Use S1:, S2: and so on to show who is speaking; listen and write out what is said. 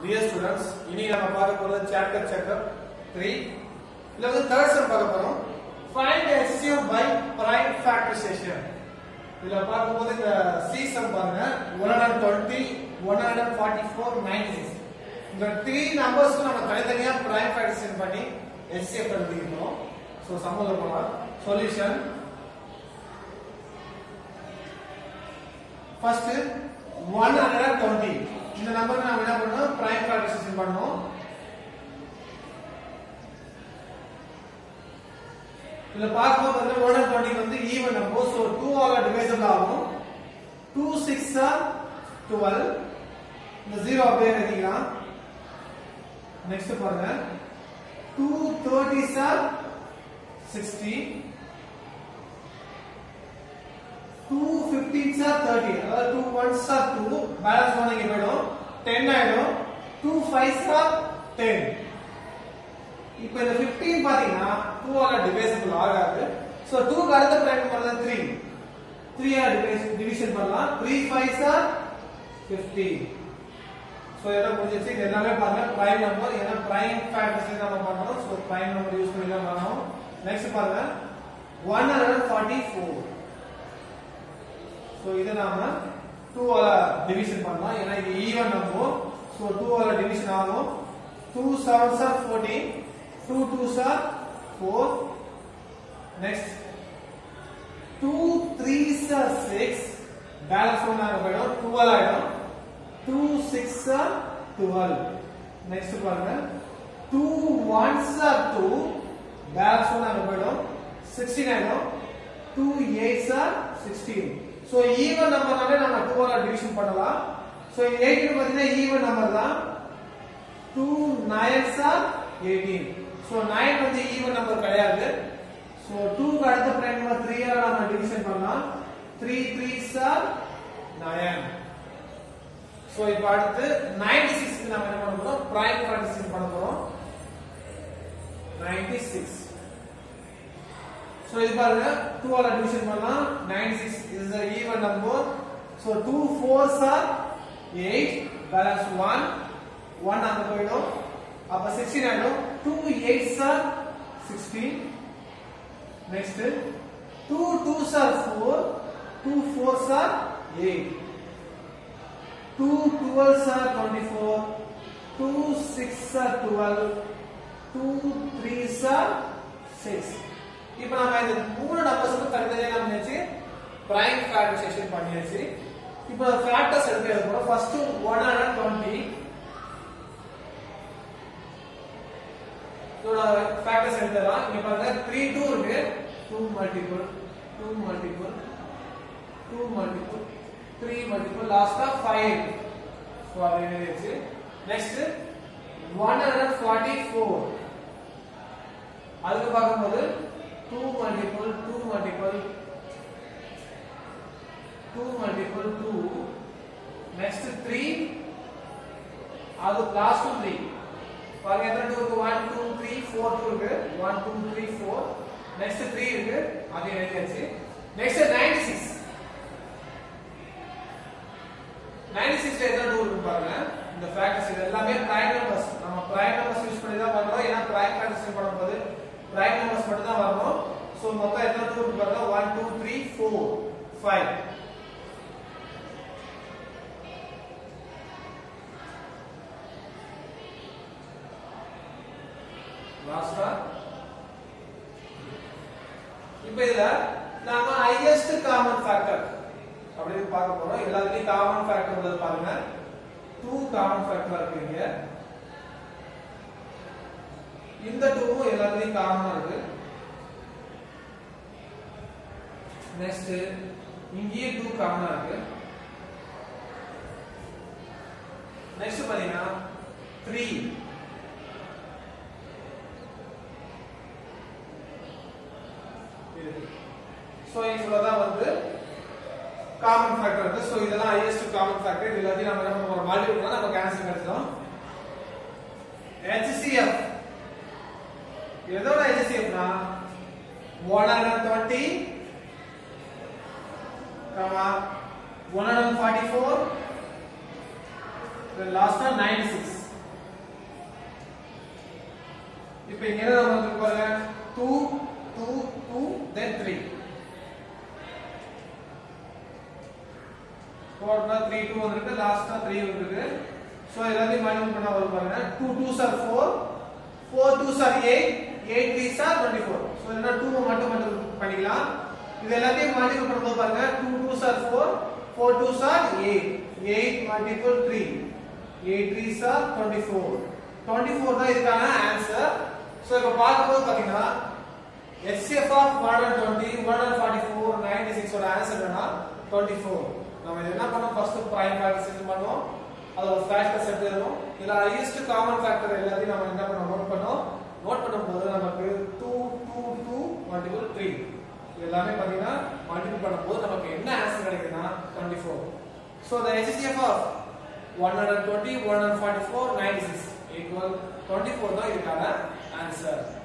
S1: dear students இனி நம்ம பார்க்க போறது சாப்டர் செக்கப் த்ரீ இதுல வந்து தேர்ட் சம் பார்க்க போறோம் find HCF by prime factorization இதுல பார்க்கும்போது இந்த சி சம் பாருங்க one hundred twenty one hundred forty four ninety six இந்த த்ரீ நம்பர்ஸ்க்கு நம்ம தனித்தனியா பிரைம் ஃபேக்டரைசேஷன் பண்ணி HCF எழுதிக்கிறோம் ஸோ சம்மந்த போலாம் solution first one hundred twenty இந்த நம்பருக்கு நம்ம என்ன பண்ணணும் பிரைம் ஃபேக்டரைசேஷன் பண்ணணும் இதுல பார்க்கும்போது வந்து ஒன் ஹண்ட்ரட் டுவெண்ட்டி வந்து ஈவன் நம்பர் ஸோ டூ ஆல டிவைசபிள் ஆகும் டூ சிக்ஸ் டுவெல் இந்த ஜீரோ அப்படியே எழுதிக்கலாம் நெக்ஸ்ட் பாருங்க two thirty sir sixty two fifteen sir thirty அதாவது two one sir two balance one இங்க போயிடும் டென் ஆயிடும் டூ ஃபைவ் சார் டென் இப்போ இந்த 15 பாத்தீங்கன்னா 2 ஆல டிவைசிபிள் ஆகாது சோ 2 க்கு அடுத்த பிரைம் நம்பர் தான் 3 3 ஆல டிவிஷன் பண்ணலாம் 3 5 ஆர் 50 சோ இதெல்லாம் முடிஞ்சிச்சு இது எல்லாமே பாருங்க பிரைம் நம்பர் ஏன்னா பிரைம் ஃபேக்டர்ஸ் நம்ம பண்றோம் சோ பிரைம் நம்பர் யூஸ் பண்ணி தான் பண்ணோம் நெக்ஸ்ட் பாருங்க 144 சோ இத நாம 2 ஆல டிவிஷன் பண்ணலாம் ஏன்னா இது ஈவன் நம்பர் சோ 2 ஆல டிவிஷன் ஆகும் 2 7s are 14 2 2s are 4 next 2 3s are 6 balance one ஆக போயிடும் 12 ஆயிடும் 2 6 are 12 next பாருங்க 2 1s are 2 balance one ஆக போயிடும் 16 ஆயிடும் 2 8s are 16 so even நம்பர்னாலே நம்ம 2 ஆல டிவிஷன் பண்ணலாம் so 8 பாத்தீங்கன்னா ஈவன் நம்பர் தான் 2 9s are 18 சோ 9 வந்து ஈவன் நம்பர் கிடையாது சோ 2 க்கு அடுத்த பிரைம் நம்பர் 3 ஆல நம்ம டிவிஷன் பண்ணலாம் 3 3s are 9 சோ இப்போ அடுத்து 96 க்கு நாம என்ன பண்ண போறோம் பிரைம் ஃபேக்டரைசேஷன் பண்ண போறோம் 96 சோ இது பாருங்க 2 ஆல டிவிஷன் பண்ணலாம் 96 is a even number so 2 4s are 8 balance 1 1 அங்க போயிடும் அப்ப 16 ஆயிடும் 2 8s are 16 next 2 2s are 4 2 4s are 8 2 12s are 24 2 6s are 12 2 3s are 6 இப்போ நம்ம இந்த மூணு நம்பர்ஸ்க்கு தனித்தனியா நம்ம நினைச்சு பிரைம் ஃபேக்டரைசேஷன் பண்ணியாச்சு இப்போ ஃபேக்டர்ஸ் எடுத்து எழுத போறோம் ஃபர்ஸ்ட் 120 இதோட ஃபேக்டர்ஸ் எடுத்துடலாம் இங்க பாருங்க 3 2 இருக்கு 2 மல்டிபிள் 2 மல்டிபிள் 2 மல்டிபிள் 3 மல்டிபிள் லாஸ்டா 5 சோ அது எழுதிச்சு நெக்ஸ்ட் 144 அதுக்கு பார்க்கும்போது 2 மல்டிபிள் 2 மல்டிபிள் 2 மல்டிபிள் 2 நெக்ஸ்ட் 3 அது லாஸ்ட் 3 பாருங்க எத்தனை டூ இருக்கு one two three four two இருக்கு one two three four next three இருக்கு அதையும் எழுதியாச்சு நெக்ஸ்ட் நைன்டி சிக்ஸ் நைன்டி சிக்ஸ்ல எத்தனை டூ இருக்கு பாருங்க இந்த ஃபேக்டர்ஸ் இது எல்லாமே பிரைம் நம்பர்ஸ் நம்ம பிரைம் நம்பர்ஸ் யூஸ் பண்ணி தான் பண்றோம் ஏன்னா பிரைம் ஃபேக்டர்ஸ் பண்ணும்போது பிரைம் நம்பர்ஸ் மட்டும் தான் வரணும் ஸோ மொத்தம் எத்தனை டூ இருக்கு பாருங்க one two three four five லாஸ்டா இப்போ இதுல நாம ஹையஸ்ட் காமன் ஃபேக்டர் அப்படின்னு பார்க்க போறோம் எல்லாத்துலயும் காமன் ஃபேக்டர் உள்ளது பாருங்க டூ காமன் ஃபேக்டர் இருக்கு இங்க இந்த டூவும் எல்லாத்துலயும் காமனா இருக்கு நெக்ஸ்ட் இங்கேயே டூ காமனா இருக்கு நெக்ஸ்ட் பாத்தீங்கன்னா த்ரீ இருக்கு சோ இவ்வளவுதான் வந்து காமன் ஃபேக்டர் இருக்கு சோ இதெல்லாம் ஹையஸ்ட் காமன் ஃபேக்டர் இது எல்லாத்தையும் நம்ம என்ன பண்ண போறோம் மல்டிபிள் பண்ணா நமக்கு ஆன்சர் கிடைச்சிடும் HCF எதோட HCF னா 120 கமா 144 then last one 96 இப்போ இங்க என்ன நம்பர் இருக்கு பாருங்க 2 2 2 then 3 போர்ட்னா 3 2 வந்திருக்கு லாஸ்டா 3 வந்திருக்கு சோ எல்லாத்தையும் மல்டிபிள் பண்ணா வரும் பாருங்க 2 2s are 4 4 2s are 8 8 3s are 24 so என்ன 2 மட்டும் மட்டும் பண்ணிக்கலாம் இது எல்லாத்தையும் மல்டிபிள் பண்ணும்போது பாருங்க 2 2s are 4 4 2s are 8 8 multiple 3 8 3s are 24 24 தான் இதுக்கான ஆன்சர் சோ இப்ப பார்க்கும்போது பாத்தீங்கன்னா HCF of 120 144 96 ஓட ஆன்சர் என்னன்னா 24 நம்ம இது என்ன பண்ணோம் ஃபர்ஸ்ட் பிரைம் ஃபேக்டர் செட் பண்ணோம் அதோட ஃபேக்டர் செட் எழுதணும் இதுல ஹையஸ்ட் காமன் ஃபேக்டர் எல்லாத்தையும் நம்ம என்ன பண்ணோம் நோட் பண்ணோம் நோட் பண்ணும்போது நமக்கு 2 2 2 மல்டிபிள் 3 இது எல்லாமே பாத்தீங்கன்னா மல்டிபிள் பண்ணும்போது நமக்கு என்ன ஆன்சர் கிடைக்குதுன்னா 24 so the HCF of 120 144 96 equal 24 தான் இதுக்கான ஆன்சர்